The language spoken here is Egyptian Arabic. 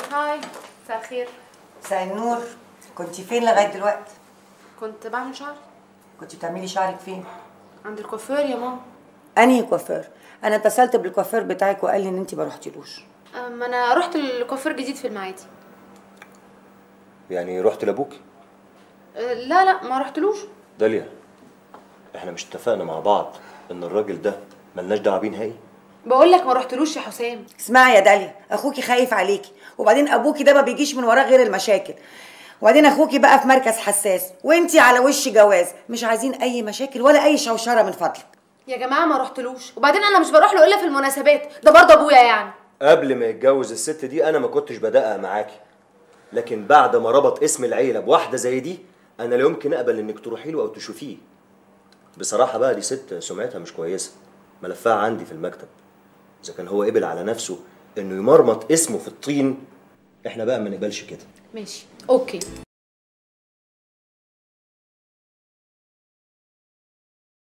هاي مساء الخير مساء النور كنت فين لغايه دلوقتي كنت بعمل شعر كنت بتعملي شعرك فين عند الكوافير يا ماما انهي كوافير انا اتصلت بالكوافير بتاعك وقال لي ان انت ما رحتيلوش اما انا رحت الكوافير جديد في المعادي يعني رحت لابوكي أه، لا لا ما رحتلوش داليا احنا مش اتفقنا مع بعض ان الراجل ده ملناش دعوه بيه نهائي بقول لك ما رحتلوش يا حسام اسمعي يا داليا اخوكي خايف عليكي وبعدين ابوكي ده ما بيجيش من وراه غير المشاكل وبعدين اخوكي بقى في مركز حساس وانتي على وش جواز مش عايزين اي مشاكل ولا اي شوشره من فضلك يا جماعه ما رحتلوش وبعدين انا مش بروح له الا في المناسبات ده برضه ابويا يعني قبل ما يتجوز الست دي انا ما كنتش بدقق معاكي لكن بعد ما ربط اسم العيله بواحده زي دي انا لا يمكن اقبل انك تروحي له او تشوفيه بصراحه بقى دي ست سمعتها مش كويسه ملفها عندي في المكتب اذا كان هو قبل على نفسه انه يمرمط اسمه في الطين احنا بقى ما نقبلش كده ماشي اوكي